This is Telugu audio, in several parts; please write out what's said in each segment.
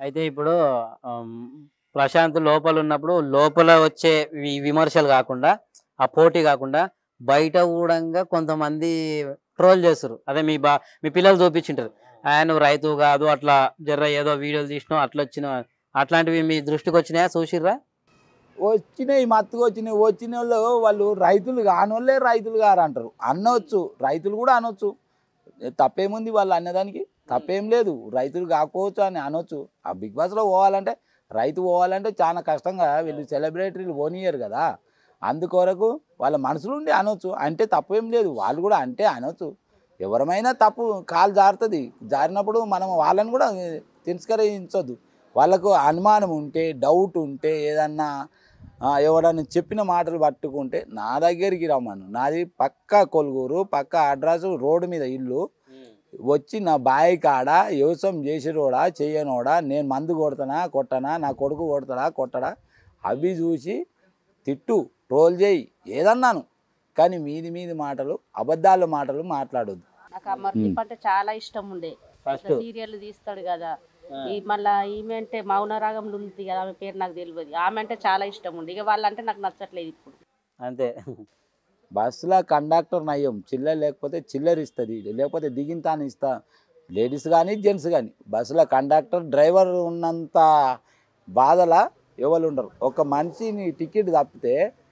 అయితే ఇప్పుడు ఆమ్, ప్రశాంత్ లోపల ఉన్నప్పుడు లోపల వచ్చే వి- విమర్శలు కాకుండా ఆ పోటీ కాకుండా బయట కూడా కొంతమంది ట్రోల్ చేస్తారు అదే మీ బా మీ పిల్లలు చూపించింటారు ఆయన నువ్వు రైతు కాదు అట్లా జర్ర ఏదో వీడియోలు తీసినావు అట్లా వచ్చిన అట్లాంటివి మీ దృష్టికి వచ్చినాయా చూసిర్రా వచ్చినాయి మత్తుగా వచ్చినాయి వచ్చిన వాళ్ళు వాళ్ళు రైతులు కానోళ్ళే రైతులు గారు అంటారు అనొచ్చు రైతులు కూడా అనొచ్చు తప్పేముంది వాళ్ళు అన్నదానికి తప్పేం లేదు రైతులు కాకపోవచ్చు అని అనొచ్చు ఆ బిగ్ బాస్లో పోవాలంటే రైతు పోవాలంటే చాలా కష్టంగా వీళ్ళు సెలబ్రిటీలు పోనీయరు కదా అందుకొరకు వాళ్ళ మనసులుండి అనొచ్చు అంటే తప్పేం లేదు వాళ్ళు కూడా అంటే అనొచ్చు ఎవరమైనా తప్పు కాలు జారుతుంది జారినప్పుడు మనం వాళ్ళని కూడా తిరస్కరించొద్దు వాళ్ళకు అనుమానం ఉంటే డౌట్ ఉంటే ఏదన్నా ఆ, ఎవడన్నా చెప్పిన మాటలు పట్టుకుంటే నా దగ్గరికి రమ్మను నాది పక్క కొలుగురు పక్క అడ్రస్ రోడ్డు మీద ఇల్లు వచ్చి నా బాయి కాడ వ్యవసాయం చేసేటోడా చేయనోడా నేను మందు కొడతానా కొట్టనా నా కొడుకు కొడతాడా కొట్టడా అవి చూసి తిట్టు ట్రోల్ చేయి ఏదన్నాను కానీ మీది మీది మాటలు అబద్ధాల మాటలు మాట్లాడొద్దు నాకు అమర్దీప్ అంటే చాలా ఇష్టం ఉండే ఫస్ట్ సీరియల్ తీస్తాడు కదా ఈ మళ్ళా ఈమె అంటే మౌనరాగంలో ఉంది కదా ఆమె పేరు నాకు తెలియదు ఆమె అంటే చాలా ఇష్టం ఉండే ఇక వాళ్ళంటే నాకు నచ్చట్లేదు ఇప్పుడు అంతే బస్సులో కండక్టర్ నయ్యం చిల్లర లేకపోతే చిల్లర ఇస్తుంది లేకపోతే దిగిన తాను ఇస్తా లేడీస్ కానీ జెంట్స్ కానీ బస్సులో కండక్టర్ డ్రైవర్ ఉన్నంత బాధల ఎవరు ఉండరు ఒక మనిషిని టికెట్ తప్పితే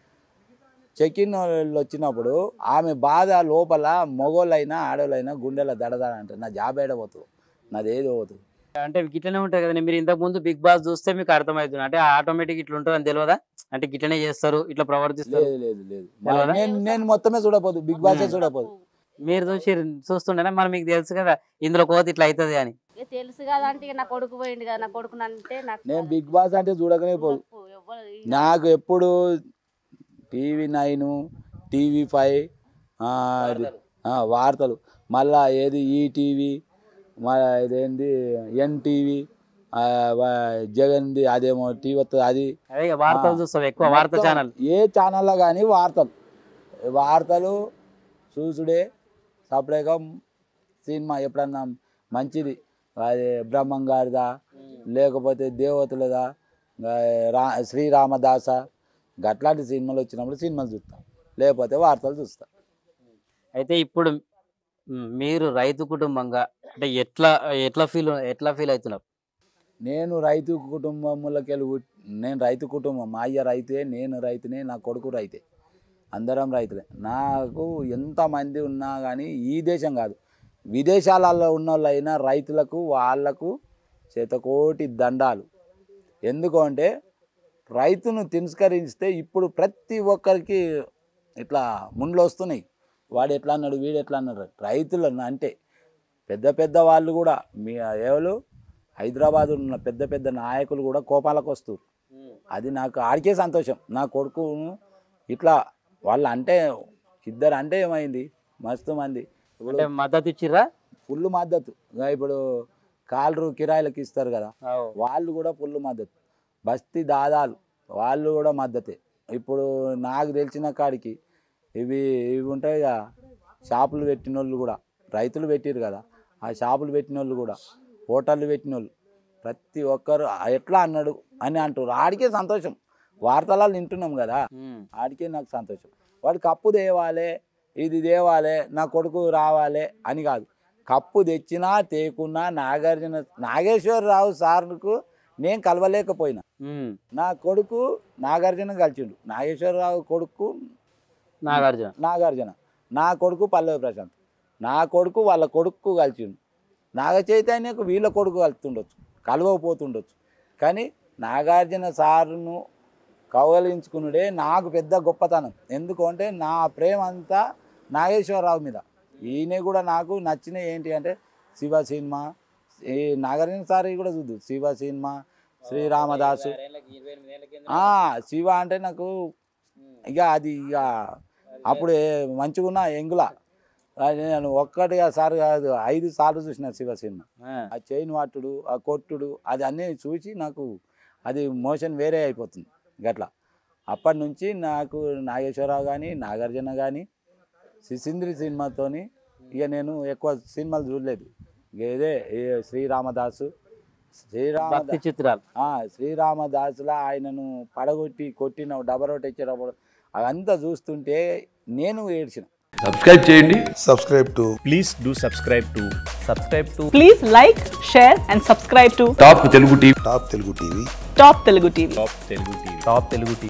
చెక్ ఇన్ వాళ్ళు వచ్చినప్పుడు ఆమె బాధ లోపల మొగోళ్ళైనా ఆడోళ్ళైనా గుండెల దడదడ అంటే నా జాబ్ ఏడబోతుంది నాది ఏది పోతుంది అంటే గిట్లనే ఉంటుంది కదండి మీరు ఇంతకు ముందు బిగ్ బాస్ చూస్తే మీకు అర్థమవుతుంది అంటే ఆటోమేటిక్ ఇట్లా ఉంటుంది అని తెలియదా అంటే గిట్లనే చేస్తారు ఇట్లా ప్రవర్తిస్తారు లేదు లేదు లేదు తెలియదా? నేను నేను మొత్తమే చూడపోదు బిగ్ బాసే చూడపోదు మీరు చూసి చూస్తుండేనా మరి మీకు తెలుసు కదా ఇందులో కోతి ఇట్లా అవుతుంది అని ఇక తెలుసు కదా అంటే ఇక నా కొడుకు పోయిండు కదా నా కొడుకు అంటే నాకు నేను బిగ్ బాస్ అంటే చూడకనే పోదు నాకు ఎవ్వరు- నాకు ఎప్పుడు టీవీ నైన్ టీవీ ఫైవ్ వార్తలు మళ్ళా ఏది ఈటీవీ మళ్ళా ఇదేంది ఎన్టీవీ జగన్ది అదేమో టీవీ వస్తుంది అది అదే ఇక వార్తలు ఆ. చూస్తాం ఎక్కువ వార్తా మొత్తం ఛానల్ ఏ ఛానల్లో కానీ వార్తలు వార్తలు చూసుడే సపరేట్గా సినిమా ఎప్పుడన్నా మంచిది అది బ్రహ్మం గారిదా లేకపోతే దేవతలదా ఆ, రా శ్రీరామదాస గట్లాంటి సినిమాలు వచ్చినప్పుడు సినిమాలు చూస్తాం లేకపోతే వార్తలు చూస్తాం అయితే ఇప్పుడు మ్, మీరు రైతు కుటుంబంగా అంటే ఎట్లా ఎట్లా ఫీల్ ఎట్లా ఫీల్ అవుతున్నారు నేను రైతు కుటుంబంలోకి వెళ్ళి పుట్- నేను రైతు కుటుంబం మా అయ్య రైతే నేను రైతునే నా కొడుకు రైతే అందరం రైతులే నాకు ఎంతమంది ఉన్నా కానీ ఈ దేశం కాదు విదేశాలలో ఉన్న వాళ్ళైనా రైతులకు వాళ్ళకు శతకోటి దండాలు ఎందుకు అంటే రైతును తిరస్కరిస్తే ఇప్పుడు ప్రతి ఒక్కరికి ఇట్లా ముండ్లు వస్తున్నాయి వాడు ఎట్లా అన్నాడు వీడు ఎట్లా అన్నాడు రైతులను అంటే పెద్ద పెద్ద వాళ్ళు కూడా మీ ఎవరు హైదరాబాద్ ఉన్న పెద్ద పెద్ద నాయకులు కూడా కోపాలకు వస్తారు అది నాకు ఆడికే సంతోషం నా కొడుకును ఇట్లా వాళ్ళు అంటే ఇద్దరు అంటే ఏమైంది మస్తు మంది ఇప్పుడు అంటే మద్దతు ఇచ్చిర్రా ఫుల్ మద్దతు ఇంకా ఇప్పుడు కాలరు కిరాయిలకు ఇస్తారు కదా వాళ్ళు కూడా ఫుల్ మద్దతు బస్తీ దాదాలు వాళ్ళు కూడా మద్దతే ఇప్పుడు నాకు తెలిసిన కాడికి ఇవి ఇవి ఉంటాయి కదా షాపులు పెట్టిన వాళ్ళు కూడా రైతులు పెట్టిరు కదా ఆ షాపులు పెట్టిన వాళ్ళు కూడా హోటళ్ళు పెట్టిన వాళ్ళు ప్రతి ఒక్కరు ఎట్లా అన్నాడు అని అంటారు ఆడికే సంతోషం వార్తలలో వింటున్నాం కదా మ్. ఆడికే నాకు సంతోషం వాడు కప్పు తేవాలే ఇది తేవాలే నా కొడుకు రావాలే అని కాదు కప్పు తెచ్చినా తేకున్నా నాగార్జున నాగేశ్వరరావు సార్కు నేను కలవలేకపోయినా మ్. నా కొడుకు నాగార్జున కలిసిండు నాగేశ్వరరావు కొడుకు నాగార్జున నాగార్జున నా కొడుకు పల్లవి ప్రశాంత్ నా కొడుకు వాళ్ళ కొడుకు కలిసిండు నాగ చైతన్యకు వీళ్ళ కొడుకు కలుతుండొచ్చు కలవకపోతుండొచ్చు కానీ నాగార్జున సార్ను కౌగలించుకునుడే నాకు పెద్ద గొప్పతనం ఎందుకంటే నా ప్రేమ అంతా నాగేశ్వరరావు మీద ఈయన కూడా నాకు నచ్చిన ఏంటి అంటే శివ సినిమా ఈ నాగార్జున సార్ కూడా చూద్దు శివ సినిమా శ్రీరామదాసు ఆ, శివ అంటే నాకు ఇక అది ఇక అప్పుడు ఏ- మంచిగున్న ఎంగుల అది నేను ఒక్కటిగా సార్ కాదు ఐదు సార్లు చూసిన శివ సినిమా ఆ. ఆ చైన్ వాటుడు ఆ కొట్టుడు అది అన్నీ చూసి నాకు అది మోషన్ వేరే అయిపోతుంది గట్లా అప్పటి నుంచి నాకు నాగేశ్వరరావు కానీ నాగార్జున కానీ సిసింద్రి సినిమాతోని ఇక నేను ఎక్కువ సినిమాలు చూడలేదు ఇక ఇదే ఈ శ్రీరామదాసు శ్రీరామ భక్తి చిత్రాలు ఆ, శ్రీరామదాసుల ఆయనను పడగొట్టి కొట్టిన డబరోట్ ఇచ్చినప్పుడు అదంతా చూస్తుంటే నేను ఏడ్చిన సబ్స్క్రైబ్ చేయండి subscribe to Please do subscribe to subscribe to Please like, share, and subscribe to Top Telugu TV Top Telugu TV. Top Telugu TV. Top Telugu TV. Top Telugu TV.